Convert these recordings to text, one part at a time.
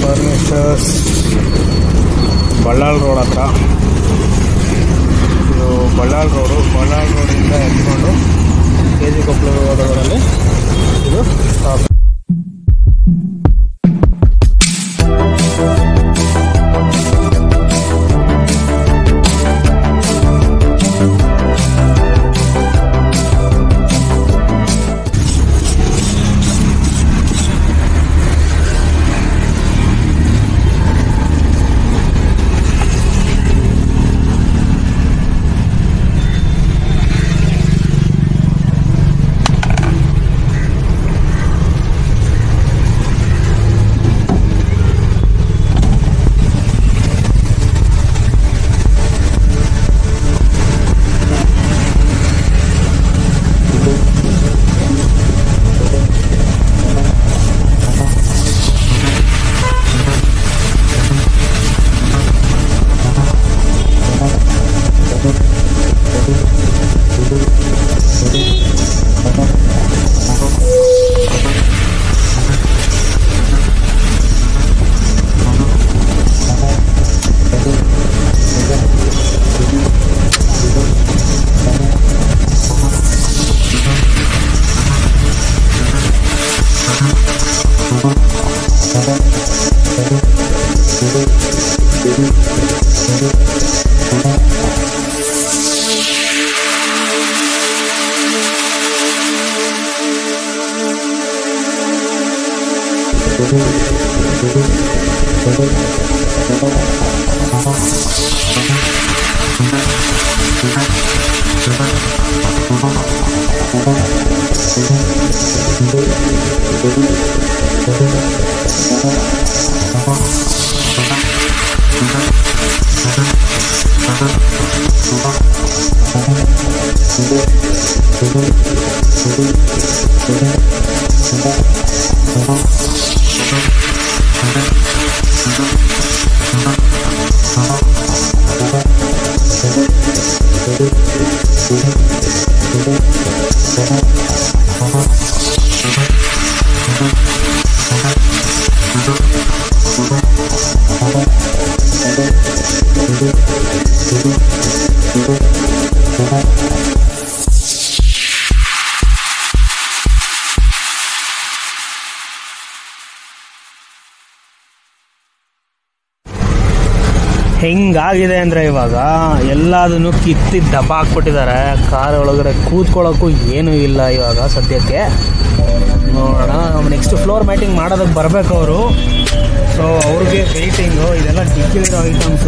furnitures ಬಳ್ಳಾಳ್ road ಹತ್ರ ಇದು ಬಳ್ಳಾಳ್ road ಬಳ್ಳಾಳ್ ರೋಡಿಂದ ಎತ್ಕೊಂಡು ಕೆ ಜಿ ಕೊಪ್ಪಳ ರೋಡಲ್ಲಿ ಇದು ಸ್ಟಾಪ್ ಹೆಂಗಾಗಿದೆ ಅಂದರೆ ಇವಾಗ ಎಲ್ಲದನ್ನು ಕಿತ್ತಿ ದಬ್ಬ ಹಾಕ್ಬಿಟ್ಟಿದ್ದಾರೆ ಕಾರ್ ಒಳಗಡೆ ಕೂತ್ಕೊಳ್ಳೋಕ್ಕೂ ಏನೂ ಇಲ್ಲ ಇವಾಗ ಸದ್ಯಕ್ಕೆ ನೋಡೋಣ ನೆಕ್ಸ್ಟ್ ಫ್ಲೋರ್ ಮ್ಯಾಟಿಂಗ್ ಮಾಡೋದಕ್ಕೆ ಬರಬೇಕು ಅವರು ಸೊ ಅವ್ರಿಗೆ ವೆಯ್ಟಿಂಗು ಇದೆಲ್ಲ ಡಿಕ್ಕಿಲಿರೋ ಐಟಮ್ಸು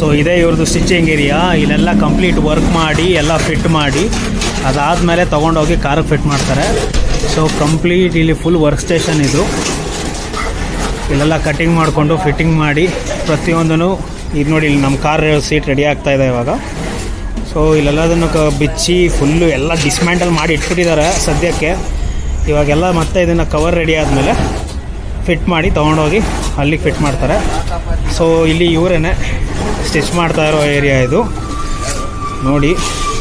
ಸೊ ಇದೇ ಇವ್ರದ್ದು ಸ್ಟಿಚಿಂಗ್ ಏರಿಯಾ ಇಲ್ಲೆಲ್ಲ ಕಂಪ್ಲೀಟ್ ವರ್ಕ್ ಮಾಡಿ ಎಲ್ಲ ಫಿಟ್ ಮಾಡಿ ಅದಾದಮೇಲೆ ತೊಗೊಂಡೋಗಿ ಕಾರಿಗೆ ಫಿಟ್ ಮಾಡ್ತಾರೆ ಸೊ ಕಂಪ್ಲೀಟ್ ಇಲ್ಲಿ ಫುಲ್ ವರ್ಕ್ ಸ್ಟೇಷನ್ ಇದು ಇಲ್ಲೆಲ್ಲ ಕಟಿಂಗ್ ಮಾಡಿಕೊಂಡು ಫಿಟ್ಟಿಂಗ್ ಮಾಡಿ ಪ್ರತಿಯೊಂದೂ ಇದು ನೋಡಿ ಇಲ್ಲಿ ನಮ್ಮ ಕಾರ್ ಸೀಟ್ ರೆಡಿ ಆಗ್ತಾ ಇದೆ ಇವಾಗ ಸೊ ಇಲ್ಲೆಲ್ಲದನ್ನು ಕ ಬಿಚ್ಚಿ ಫುಲ್ಲು ಎಲ್ಲ ಡಿಸ್ಮ್ಯಾಂಟಲ್ ಮಾಡಿ ಇಟ್ಬಿಟ್ಟಿದ್ದಾರೆ ಸದ್ಯಕ್ಕೆ ಇವಾಗೆಲ್ಲ ಮತ್ತೆ ಇದನ್ನು ಕವರ್ ರೆಡಿ ಆದಮೇಲೆ ಫಿಟ್ ಮಾಡಿ ತೊಗೊಂಡೋಗಿ ಅಲ್ಲಿಗೆ ಫಿಟ್ ಮಾಡ್ತಾರೆ ಸೊ ಇಲ್ಲಿ ಇವರೇನೆ ಸ್ಟಿಚ್ ಮಾಡ್ತಾ ಇರೋ ಏರಿಯಾ ಇದು ನೋಡಿ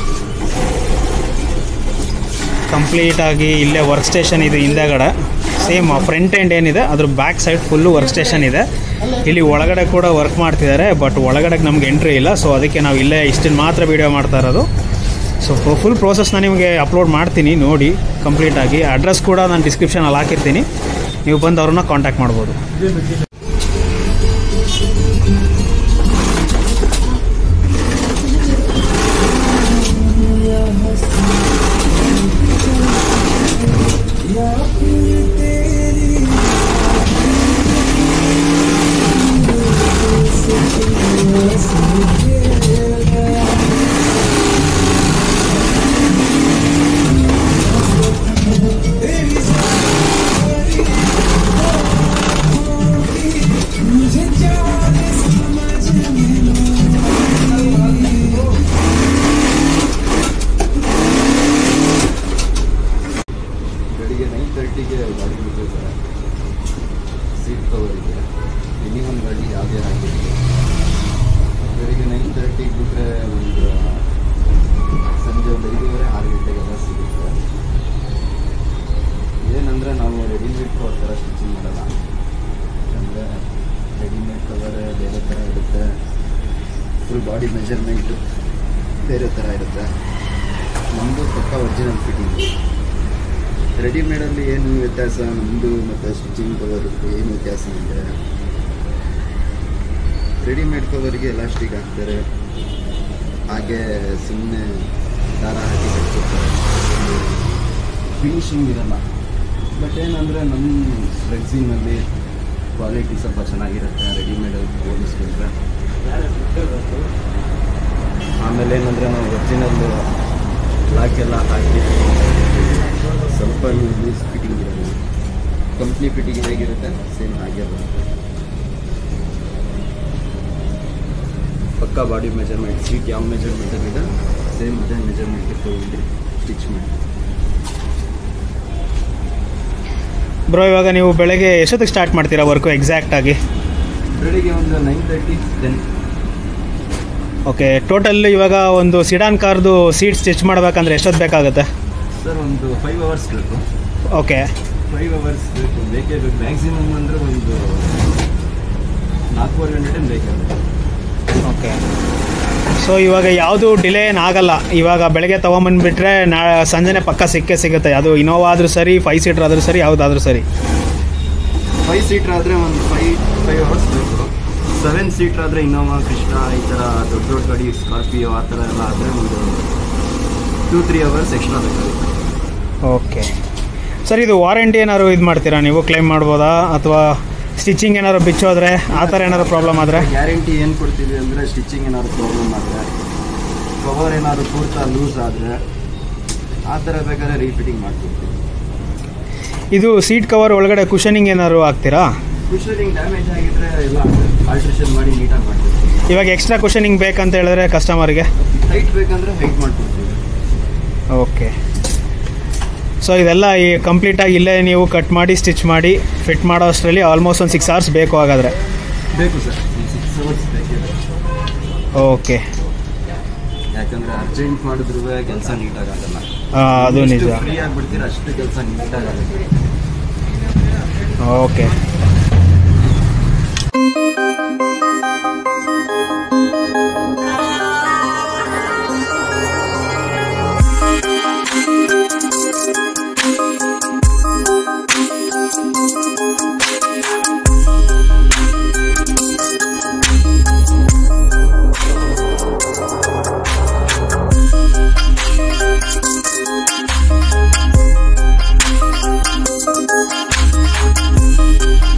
ಕಂಪ್ಲೀಟಾಗಿ ಇಲ್ಲೇ ವರ್ಕ್ ಸ್ಟೇಷನ್ ಇದೆ ಹಿಂದೆಗಡೆ ಸೇಮ್ ಫ್ರಂಟ್ ಎಂಡ್ ಏನಿದೆ ಅದ್ರ back side full work station ಇದೆ ಇಲ್ಲಿ ಒಳಗಡೆ ಕೂಡ ವರ್ಕ್ ಮಾಡ್ತಿದ್ದಾರೆ ಬಟ್ ಒಳಗಡೆ ನಮ್ಗೆ ಎಂಟ್ರಿ ಇಲ್ಲ ಸೊ ಅದಕ್ಕೆ ನಾವು ಇಲ್ಲೇ ಇಷ್ಟನ್ನು ಮಾತ್ರ ವೀಡಿಯೋ ಮಾಡ್ತಾ ಇರೋದು ಸೊ ಫುಲ್ ಪ್ರೋಸೆಸ್ನ ನಿಮಗೆ ಅಪ್ಲೋಡ್ ಮಾಡ್ತೀನಿ ನೋಡಿ ಕಂಪ್ಲೀಟಾಗಿ ಅಡ್ರೆಸ್ ಕೂಡ ನಾನು ಡಿಸ್ಕ್ರಿಪ್ಷನಲ್ಲಿ ಹಾಕಿರ್ತೀನಿ ನೀವು ಬಂದು ಅವ್ರನ್ನ ಕಾಂಟ್ಯಾಕ್ಟ್ ಮಾಡ್ಬೋದು ಬೆಳಿಗ್ಗೆ ನೈನ್ ತರ್ಟಿಗೆ ಗಾಡಿ ಬಿಟ್ಟಿರ್ತಾರೆ ಸೀಟ್ ಕವರಿಗೆ ಎನಿ ಒಂದು ಗಾಡಿ ಯಾವುದೇ ಆಗಿರಲಿ ಬೆಳಿಗ್ಗೆ ನೈನ್ ತರ್ಟಿಗೆ ಬಿಟ್ಟರೆ ಒಂದು ಸಂಜೆ ಒಂದು ಐದೂವರೆ ಆರು ಗಂಟೆಗೆಲ್ಲ ಸಿಗುತ್ತೆ ಏನಂದರೆ ನಾವು ರೆಡಿಮೇಡ್ ಕವರ್ ಥರ ಸ್ಟಿಚಿಂಗ್ ಮಾಡಲ್ಲ ಯಾಕಂದರೆ ರೆಡಿಮೇಡ್ ಕವರ್ ಬೇರೆ ಥರ ಇರುತ್ತೆ ಫುಲ್ ಬಾಡಿ ಮೆಜರ್ಮೆಂಟು ಬೇರೆ ಥರ ಇರುತ್ತೆ ನಮ್ಮದು ಪಕ್ಕ ಒರಿಜಿನಲ್ ಫಿಟ್ಟಿಂಗ್ ರೆಡಿಮೇಡಲ್ಲಿ ಏನು ವ್ಯತ್ಯಾಸ ನಮ್ಮದು ಮತ್ತು ಸ್ಟಿಚಿಂಗ್ ಕವರ್ ಏನು ವ್ಯತ್ಯಾಸ ಅಂದರೆ ರೆಡಿಮೇಡ್ ಕವರ್ಗೆ ಎಲಾಸ್ಟಿಕ್ ಹಾಕ್ತಾರೆ ಹಾಗೆ ಸುಮ್ಮನೆ ದಾರ ಹಾಕಿ ಕಟ್ಕೊತಾರೆ ಫಿನಿಶಿಂಗ್ ಇರಲ್ಲ ಬಟ್ ಏನಂದರೆ ನಮ್ಮ ಫ್ಲೆಕ್ಸಿಂಗಲ್ಲಿ ಕ್ವಾಲಿಟಿ ಸ್ವಲ್ಪ ಚೆನ್ನಾಗಿರುತ್ತೆ ರೆಡಿಮೇಡಲ್ಲಿ ಹೋಲಿಸ್ಕೊಂಡ್ರೆ ಆಮೇಲೆ ಏನಂದರೆ ನಾವು ಒರಿಜಿನಲ್ ಲಾಕ್ ಎಲ್ಲ ಹಾಕಿ ಸ್ವಲ್ಪ ಲೂಸ್ ಫಿಟ್ಟಿಂಗ್ ಇರೋದು ಕಂಪ್ನಿ ಫಿಟ್ಟಿಂಗ್ ಹೇಗಿರುತ್ತೆ ಸೇಮ್ ಹಾಗೆ ಬರುತ್ತೆ ಪಕ್ಕ ಬಾಡಿ ಮೆಜರ್ಮೆಂಟ್ ಸೀಟ್ ಯಾವ ಮೆಜರ್ಮೆಂಟಲ್ಲಿದೆ ಸೇಮ್ ಅದೇ ಮೆಜರ್ಮೆಂಟ್ಗೆ ತೊಗೊಂಡು ಸ್ಟಿಚ್ ಮಾಡಿ ಬ್ರೋ ಇವಾಗ ನೀವು ಬೆಳಗ್ಗೆ ಎಷ್ಟೊತ್ತಿಗೆ ಸ್ಟಾರ್ಟ್ ಮಾಡ್ತೀರಾ ವರ್ಕು ಎಕ್ಸಾಕ್ಟಾಗಿ ಬೆಳಿಗ್ಗೆ ಒಂದು nine thirty ten okay total ಇವಾಗ ಒಂದು ಸಿಡಾನ್ ಕಾರ್ದು ಸೀಟ್ ಸ್ಟಿಚ್ ಮಾಡಬೇಕಂದ್ರೆ ಎಷ್ಟೊತ್ತು ಬೇಕಾಗುತ್ತೆ ಸರ್ ಒಂದು ಫೈವ್ ಅವರ್ಸ್ ಬೇಕು ಓಕೆ ಫೈವ್ ಅವರ್ಸ್ ಬೇಕು ಬೇಕೇ ಬೇಕು ಮ್ಯಾಕ್ಸಿಮಮ್ ಅಂದರೆ ಒಂದು ನಾಲ್ಕೂವರೆ ಗಂಟೆ ಟೈಮ್ ಬೇಕಾಗುತ್ತೆ ಓಕೆ ಸೊ ಇವಾಗ ಯಾವುದು ಡಿಲೇ ಏನಾಗಲ್ಲ ಇವಾಗ ಬೆಳಗ್ಗೆ ತೊಗೊಂಬಂದ್ಬಿಟ್ರೆ ನಾ ಸಂಜೆನೆ ಪಕ್ಕ ಸಿಕ್ಕೇ ಸಿಗುತ್ತೆ ಅದು ಇನೋವಾ ಆದರೂ ಸರಿ ಫೈವ್ ಸೀಟ್ರ್ ಆದರೂ ಸರಿ ಯಾವುದಾದ್ರೂ ಸರಿ ಫೈವ್ ಸೀಟ್ರ್ ಆದರೆ ಒಂದು ಫೈವ್ ಫೈವ್ ಅವರ್ಸ್ ಬೇಕು ಸೆವೆನ್ ಸೀಟ್ರ್ ಆದರೆ ಇನ್ನೋವಾ ಕೃಷ್ಣ ಈ ಥರ ದೊಡ್ಡ ದೊಡ್ಡ ಗಾಡಿ ಸ್ಕಾರ್ಪಿಯೋ ಆ ಥರ ಎಲ್ಲ ಆದರೆ ಒಂದು ಟೂ ತ್ರೀ ಅವರ್ಸ್ ಎಕ್ಸ್ಟ್ರಾ ಬೇಕಾಗುತ್ತೆ ಓಕೆ ಸರ್ ಇದು ವಾರಂಟಿ ಏನಾದ್ರು ಇದು ಮಾಡ್ತೀರಾ ನೀವು ಕ್ಲೈಮ್ ಮಾಡ್ಬೋದಾ ಅಥವಾ ಸ್ಟಿಚಿಂಗ್ ಏನಾದ್ರು ಬಿಚ್ಚೋದ್ರೆ ಆ ಥರ ಏನಾದ್ರು ಪ್ರಾಬ್ಲಮ್ ಆದರೆ ಗ್ಯಾರಂಟಿ ಏನು ಕೊಡ್ತೀವಿ ಅಂದರೆ ಸ್ಟಿಚಿಂಗ್ ಏನಾದ್ರು ಪ್ರಾಬ್ಲಮ್ ಆದರೆ ಕವರ್ ಏನಾದ್ರು ಪೂರ್ತ ಲೂಸ್ ಆದರೆ ಆ ಥರ ಬೇಕಾದ್ರೆ ರೀಫಿಟ್ಟಿಂಗ್ ಮಾಡ್ಕೊಡ್ತೀವಿ ಇದು ಸೀಟ್ ಕವರ್ ಒಳಗಡೆ ಕುಷನಿಂಗ್ ಏನಾದ್ರು ಹಾಕ್ತೀರಾ ಕುಷನಿಂಗ್ ಡ್ಯಾಮೇಜ್ ಆಗಿದ್ರೆ ಎಲ್ಲ ಆಲ್ಟ್ರೇಷನ್ ಮಾಡಿ ನೀಟಾಗಿ ಮಾಡ್ಕೊಡ್ತೀವಿ ಇವಾಗ ಎಕ್ಸ್ಟ್ರಾ ಕುಷನಿಂಗ್ ಬೇಕಂತ ಹೇಳಿದ್ರೆ ಕಸ್ಟಮರ್ಗೆ ಹೈಟ್ ಬೇಕಂದ್ರೆ ಹೈಟ್ ಮಾಡ್ಕೊಡ್ತೀವಿ ಓಕೆ ಸೊ ಇದೆಲ್ಲ ಈ ಕಂಪ್ಲೀಟಾಗಿ ಇಲ್ಲೇ ನೀವು ಕಟ್ ಮಾಡಿ ಸ್ಟಿಚ್ ಮಾಡಿ ಫಿಟ್ ಮಾಡೋ ಅಷ್ಟರಲ್ಲಿ ಆಲ್ಮೋಸ್ಟ್ ಒಂದು ಸಿಕ್ಸ್ ಅವರ್ಸ್ ಬೇಕು ಹಾಗಾದರೆ ಬೇಕು ಸರ್ ಸಿಕ್ಸ್ ಅವರ್ಸ್ ಬೇಕೇ ಬೇಕು ಓಕೆ ಯಾಕಂದ್ರೆ ಅರ್ಜೆಂಟ್ ಮಾಡಿದ್ರು ಕೆಲಸ ನೀಟಾಗಲ್ಲ ಅದು ನಿಜ ಫ್ರೀ ಆಗಿಬಿಡ್ತೀರ ಅಷ್ಟು ಕೆಲಸ ನೀಟಾಗುತ್ತೆ ಓಕೆ Thank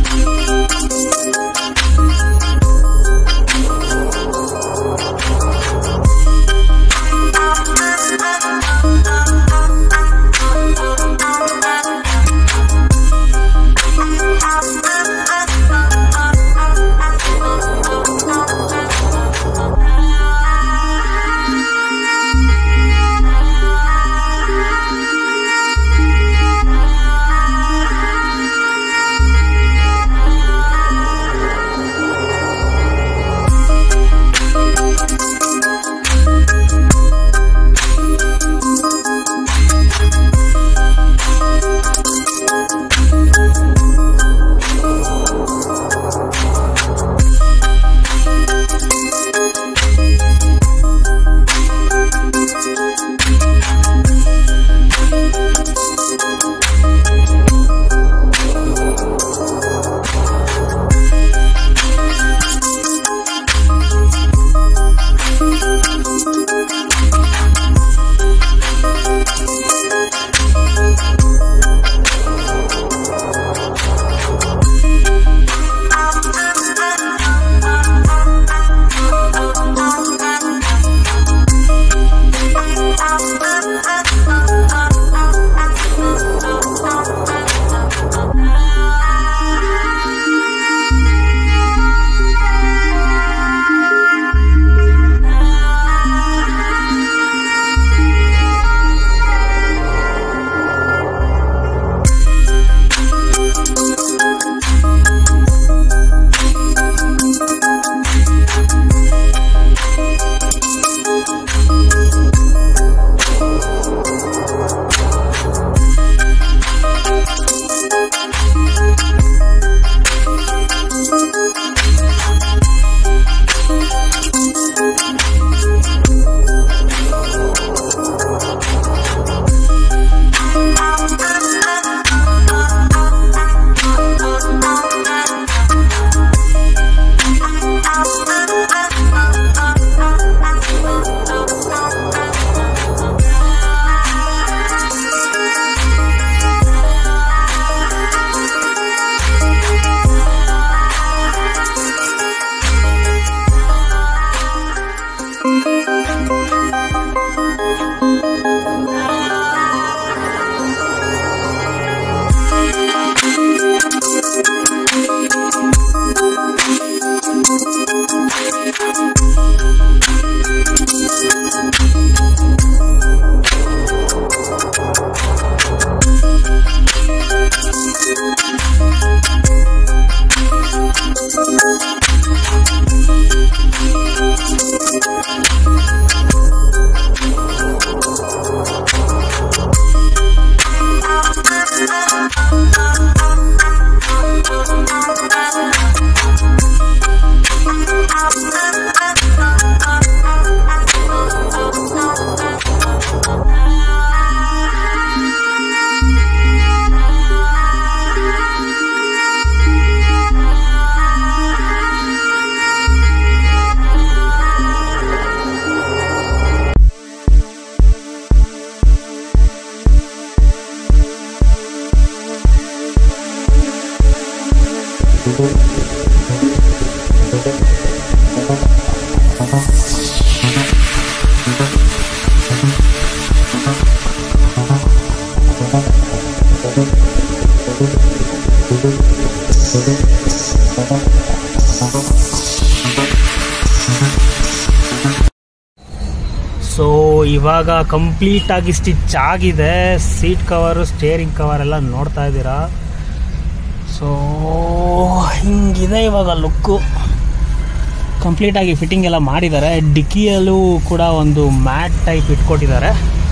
ಸೊ ಇವಾಗ ಕಂಪ್ಲೀಟಾಗಿ ಸ್ಟಿಚ್ ಆಗಿದೆ ಸೀಟ್ ಕವರು ಸ್ಟೇರಿಂಗ್ ಕವರ್ ಎಲ್ಲ ನೋಡ್ತಾ ಇದ್ದೀರಾ ಸೊ ಹಿಂಗಿದೆ ಇವಾಗ ಲುಕ್ಕು ಕಂಪ್ಲೀಟಾಗಿ ಫಿಟ್ಟಿಂಗ್ ಎಲ್ಲ ಮಾಡಿದ್ದಾರೆ ಡಿಕ್ಕಿಯಲ್ಲೂ ಕೂಡ ಒಂದು ಮ್ಯಾಟ್ ಟೈಪ್ ಇಟ್ಕೊಟ್ಟಿದ್ದಾರೆ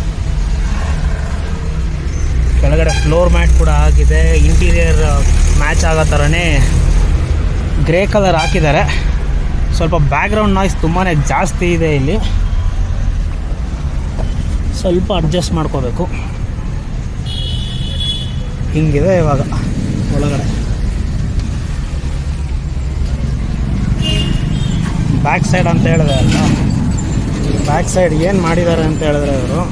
ಕೆಳಗಡೆ ಫ್ಲೋರ್ ಮ್ಯಾಟ್ ಕೂಡ ಆಗಿದೆ ಇಂಟೀರಿಯರ್ ಮ್ಯಾಚ್ ಆಗೋ ಥರನೇ ಗ್ರೇ ಕಲರ್ ಹಾಕಿದ್ದಾರೆ ಸ್ವಲ್ಪ ಬ್ಯಾಕ್ಗ್ರೌಂಡ್ ನಾಯ್ಸ್ ತುಂಬಾ ಜಾಸ್ತಿ ಇದೆ ಇಲ್ಲಿ ಸ್ವಲ್ಪ ಅಡ್ಜಸ್ಟ್ ಮಾಡ್ಕೋಬೇಕು ಹಿಂಗಿದೆ ಇವಾಗ ಒಳಗಡೆ ಬ್ಯಾಕ್ ಸೈಡ್ ಅಂತ ಹೇಳಿದೆ ಅಲ್ಲ ಬ್ಯಾಕ್ ಸೈಡ್ ಏನು ಮಾಡಿದ್ದಾರೆ ಅಂತ ಹೇಳಿದ್ರೆ ಇವರು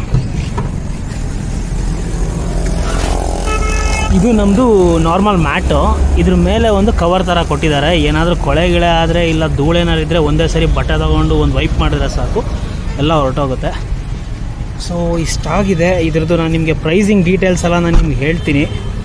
ಇದು ನಮ್ಮದು ನಾರ್ಮಲ್ ಮ್ಯಾಟು ಇದ್ರ ಮೇಲೆ ಒಂದು ಕವರ್ ಥರ ಕೊಟ್ಟಿದ್ದಾರೆ ಏನಾದರೂ ಕೊಳೆ ಗಿಳೆ ಆದರೆ ಇಲ್ಲ ಧೂಳೇನಾದ್ರು ಇದ್ದರೆ ಒಂದೇ ಸರಿ ಬಟ್ಟೆ ತಗೊಂಡು ಒಂದು ವೈಪ್ ಮಾಡಿದ್ರೆ ಸಾಕು ಎಲ್ಲ ಹೊರಟೋಗುತ್ತೆ ಸೊ ಇಷ್ಟಾಗಿದೆ ಇದ್ರದ್ದು ನಾನು ನಿಮಗೆ ಪ್ರೈಸಿಂಗ್ ಡೀಟೇಲ್ಸ್ ಎಲ್ಲ ನಾನು ನಿಮ್ಗೆ ಹೇಳ್ತೀನಿ